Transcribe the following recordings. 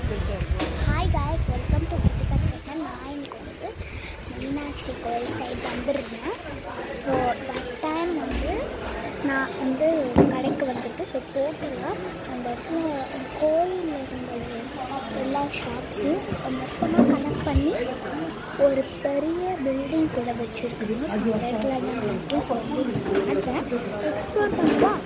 Hi guys welcome to Krithika special நான் இன்னைக்கு வந்து மீனாட்சி கோயில் சைடு வந்துருந்தேன் ஸோ தட் டைம் வந்து நான் வந்து கடைக்கு வந்துட்டு ஸோ டோட்டலாக அந்த இடத்துல அந்த கோயிலில் இருந்த எல்லா ஷாப்ஸும் மொத்தமாக கனெக்ட் பண்ணி ஒரு பெரிய பில்டிங் கூட வச்சுருக்காங்க ஸோ அந்த இடத்துல நான் வந்து சொல்லி பார்த்தேன் எக்ஸ்ப்ளோர் பண்ணுவோம்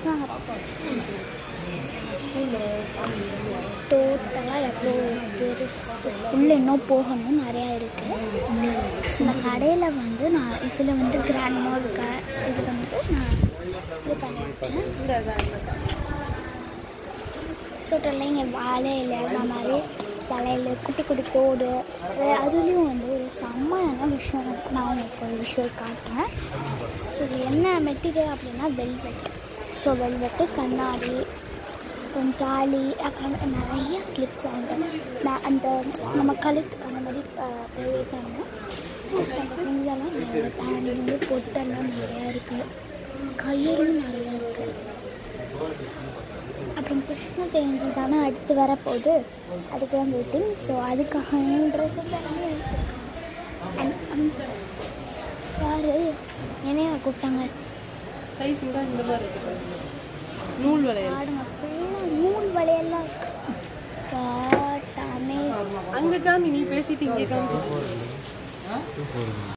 டோட்டலாக எவ்வளோ பெருசு உள்ளே இன்னும் போகணும் நிறையா இருக்குது ஸோ இந்த கடையில் வந்து நான் இதில் வந்து கிராண்ட் மால் க இது வந்து நான் இது பண்ணியிருக்கேன் ஸோ இங்கே வாழை இலை அந்த மாதிரி வளையல் குட்டி குட்டி தோடு அதுலேயும் வந்து ஒரு செம்மையான விஷயம் இருக்கு. நான் உங்களுக்கு ஒரு விஷயம் காட்டுறேன் ஸோ இது என்ன மெட்டீரியல் அப்படின்னா வெல்வெட் ஸோ வெல்வெட்டு கண்ணாடி அப்புறம் தாலி அப்புறம் நிறைய கிளிப்ஸ் அந்த நான் அந்த நம்ம கழுத்து அந்த மாதிரி ப்ரைவேட் பண்ணோம் யூஸ் பண்ணுற things எல்லாம் நிறைய தாண்டி வந்து பொட்டெல்லாம் நிறையா இருக்குது கயிறும் நிறையா இருக்குது அப்புறம் கிருஷ்ண ஜெயந்தி தானே அடுத்து வரப்போகுது அதுக்கு தான் வெயிட்டிங் ஸோ அதுக்காக ட்ரெஸ்ஸஸ் எல்லாமே எடுத்துருக்காங்க அண்ட் யார் என்னையா கூப்பிட்டாங்க சைஸ் கூட இந்த மாதிரி இருக்கு நூல் வளையல் ஆடுங்க ஃபுல்லாக நூல் வளையெல்லாம் இருக்கு What amazing. அங்க காமி நீ பேசிட்டு இங்கே காமி